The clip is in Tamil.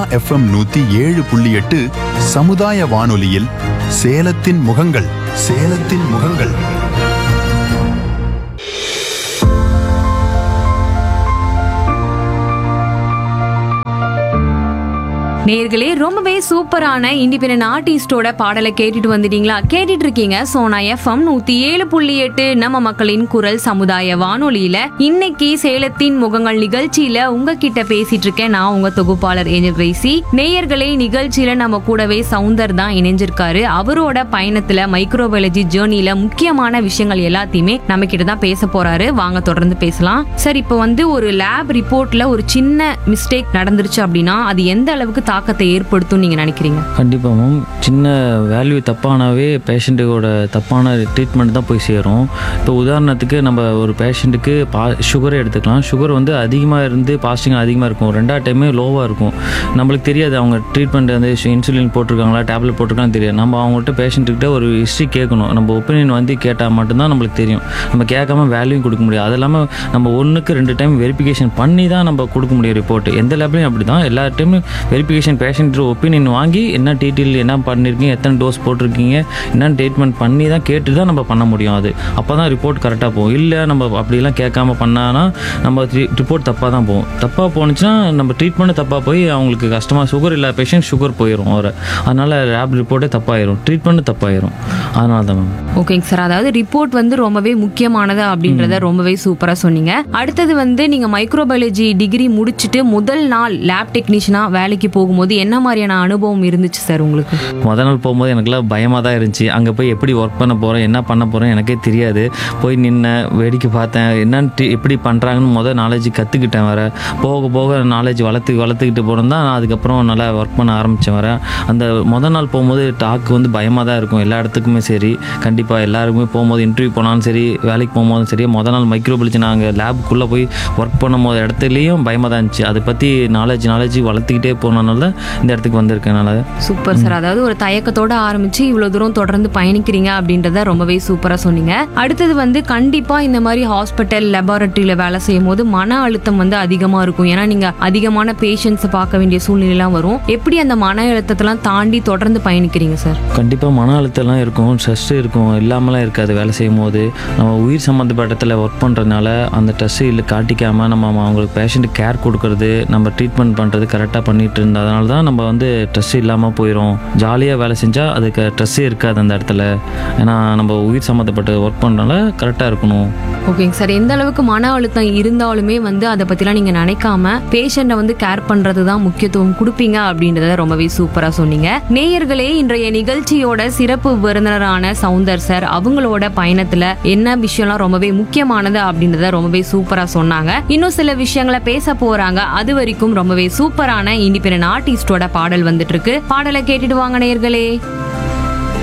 எஃப்எம் நூத்தி ஏழு புள்ளி எட்டு சமுதாய வானொலியில் சேலத்தின் முகங்கள் சேலத்தின் முகங்கள் நேர்களே ரொம்பவே சூப்பரான இண்டிபெண்டன்ட் ஆர்டிஸ்டோட பாடலை கேட்டுட்டு வந்துட்டீங்களா கேட்டுட்டு இருக்கீங்க சோனா எஃப்எம் நூத்தி ஏழு புள்ளி எட்டு நம்ம மக்களின் குரல் சமுதாய வானொலியில இன்னைக்கு சேலத்தின் முகங்கள் நிகழ்ச்சியில உங்ககிட்ட பேசிட்டு இருக்கேன் நான் உங்க தொகுப்பாளர் ஏஞ்சல் கிரேசி நேயர்களே நிகழ்ச்சியில நம்ம கூடவே சவுந்தர் தான் இணைஞ்சிருக்காரு அவரோட பயணத்துல மைக்ரோபயாலஜி ஜேர்னில முக்கியமான விஷயங்கள் எல்லாத்தையுமே நம்ம கிட்ட தான் பேச போறாரு வாங்க தொடர்ந்து பேசலாம் சார் இப்போ வந்து ஒரு லேப் ரிப்போர்ட்ல ஒரு சின்ன மிஸ்டேக் நடந்துருச்சு அப்படின்னா அது எந்த அளவுக்கு தாக்கத்தை ஏற்படுத்தும் நீங்க நினைக்கிறீங்க கண்டிப்பாக மேம் சின்ன வேல்யூ தப்பானாவே பேஷண்ட்டுக்கோட தப்பான ட்ரீட்மெண்ட் தான் போய் சேரும் இப்போ உதாரணத்துக்கு நம்ம ஒரு பேஷண்ட்டுக்கு பா சுகரை எடுத்துக்கலாம் சுகர் வந்து அதிகமாக இருந்து பாஸ்டிங் அதிகமாக இருக்கும் ரெண்டாவது டைமே லோவாக இருக்கும் நம்மளுக்கு தெரியாது அவங்க ட்ரீட்மெண்ட் வந்து இன்சுலின் போட்டிருக்காங்களா டேப்லெட் போட்டிருக்கான்னு தெரியாது நம்ம அவங்கள்ட்ட பேஷண்ட்டுக்கிட்ட ஒரு ஹிஸ்ட்ரி கேட்கணும் நம்ம ஒப்பீனியன் வந்து கேட்டால் மட்டும்தான் நம்மளுக்கு தெரியும் நம்ம கேட்காம வேல்யூ கொடுக்க முடியாது அது இல்லாமல் நம்ம ஒன்றுக்கு ரெண்டு டைம் வெரிஃபிகேஷன் பண்ணி தான் நம்ம கொடுக்க முடியும் ரிப்போர்ட் எந்த லேப்லையும் அப்படி தான் எல்லா டைமும் வெரிஃபிகேஷன் பேஷண்ட் ஒப்பீனியன் வாங்கி என்ன டீட்டெயில் என்ன பண்ணியிருக்கீங்க எத்தனை டோஸ் போட்டிருக்கீங்க என்ன ட்ரீட்மெண்ட் பண்ணி தான் கேட்டு தான் நம்ம பண்ண முடியும் அது அப்போ தான் ரிப்போர்ட் கரெக்டாக போகும் இல்லை நம்ம அப்படிலாம் கேட்காம பண்ணானா நம்ம ரிப்போர்ட் தப்பாக தான் போகும் தப்பாக போணுச்சுன்னா நம்ம ட்ரீட்மெண்ட் தப்பாக போய் அவங்களுக்கு கஷ்டமாக சுகர் இல்லாத பேஷண்ட் சுகர் போயிடும் அவரை அதனால் லேப் ரிப்போர்ட்டே தப்பாயிரும் ட்ரீட்மெண்ட் தப்பாயிரும் அதனால தான் மேம் ஓகேங்க சார் அதாவது ரிப்போர்ட் வந்து ரொம்பவே முக்கியமானது அப்படின்றத ரொம்பவே சூப்பரா சொன்னீங்க அடுத்தது வந்து நீங்க மைக்ரோபயாலஜி டிகிரி முடிச்சுட்டு முதல் நாள் லேப் டெக்னீஷியனா வேலைக்கு போகும்போது என்ன மாதிரியான அனுபவம் இருந்துச்சு சார் உங்களுக்கு முத நாள் போகும்போது எனக்குலாம் பயமாக தான் இருந்துச்சு அங்கே போய் எப்படி ஒர்க் பண்ண போகிறேன் என்ன பண்ண போகிறேன் எனக்கே தெரியாது போய் நின்ன வேடிக்கை பார்த்தேன் என்னன்னு டி- எப்படி பண்ணுறாங்கன்னு முதல் நாலேஜ் கற்றுக்கிட்டேன் வர போக போக நாலேஜ் வளர்த்து வளர்த்துக்கிட்டு போனோம் தான் நான் அதுக்கப்புறம் நல்லா ஒர்க் பண்ண ஆரம்பித்தேன் வர அந்த முத நாள் போகும்போது டாக் வந்து பயமாக தான் இருக்கும் எல்லா இடத்துக்குமே சரி கண்டிப்பாக எல்லாருக்குமே போகும்போது இன்டர்வியூ போனாலும் சரி வேலைக்கு போகும்போதும் சரி முத நாள் மைக்ரோபயாலஜி நாங்கள் லேபுக்குள்ளே போய் ஒர்க் பண்ணும்போது இடத்துலையும் பயமாக தான் இருந்துச்சு அதை பற்றி நாலேஜ் நாலேஜ் வளர்த்துக்கிட்டே போனனால இந்த இடத்துக்கு வந்திருக்கேன் நான் சூப்பர் சார் அதாவது ஒரு தயக்கத்தோட ஆரம்பிச்சு இவ்வளவு தூரம் தொடர்ந்து பயணிக்கிறீங்க அப்படின்றத ரொம்பவே சூப்பரா சொன்னீங்க அடுத்தது வந்து கண்டிப்பா இந்த மாதிரி ஹாஸ்பிட்டல் லெபார்டரியில வேலை செய்யும் போது மன அழுத்தம் வந்து அதிகமா இருக்கும் ஏன்னா நீங்க அதிகமான பேஷண்ட்ஸை பார்க்க வேண்டிய சூழ்நிலைலாம் வரும் எப்படி அந்த மன அழுத்தத்தெல்லாம் தாண்டி தொடர்ந்து பயணிக்கிறீங்க சார் கண்டிப்பாக மன அழுத்தம்லாம் இருக்கும் ஸ்ட்ரெஸ் இருக்கும் இல்லாமலாம் இருக்காது வேலை செய்யும் போது நம்ம உயிர் சம்மந்தப்பட்ட இடத்துல ஒர்க் பண்ணுறதுனால அந்த ஸ்ட்ரெஸ்ஸு இல்லை காட்டிக்காமல் நம்ம அவங்களுக்கு பேஷண்ட்டுக்கு கேர் கொடுக்கறது நம்ம ட்ரீட்மெண்ட் பண்ணுறது கரெக்டாக பண்ணிட்டு இருந்ததுனால தான் நம்ம வந்து ஸ்ட்ரெஸ் இல்லாமல் போயிடும் ஜாலியாக வேலை செஞ்சால் அதுக்கு ஸ்ட்ரெஸ்ஸே இருக்காது அந்த இடத்துல ஏன்னா நம்ம உயிர் சம்மந்தப்பட்ட ஒர்க் பண்ணுறதுனால கரெக்டாக இருக்கணும் ஓகேங்க சார் எந்த அளவுக்கு மன அழுத்தம் இருந்தாலுமே வந்து அதை பத்திலாம் நீங்க நினைக்காம பேஷண்ட்டை வந்து கேர் பண்றது தான் முக்கியத்துவம் கொடுப்பீங்க அப்படின்றத ரொம்பவே சூப்பரா சொன்னீங்க நேயர்களே இன்றைய நிகழ்ச்சியோட சிறப்பு விருந்தினரான சவுந்தர் சார் அவங்களோட பயணத்துல என்ன விஷயம்லாம் ரொம்பவே முக்கியமானது அப்படின்றத ரொம்பவே சூப்பரா சொன்னாங்க இன்னும் சில விஷயங்களை பேச போறாங்க அது வரைக்கும் ரொம்பவே சூப்பரான இண்டிபெண்டன்ட் ஆர்டிஸ்டோட பாடல் வந்துட்டு இருக்கு பாடலை கேட்டுட்டு வாங்க நேயர்களே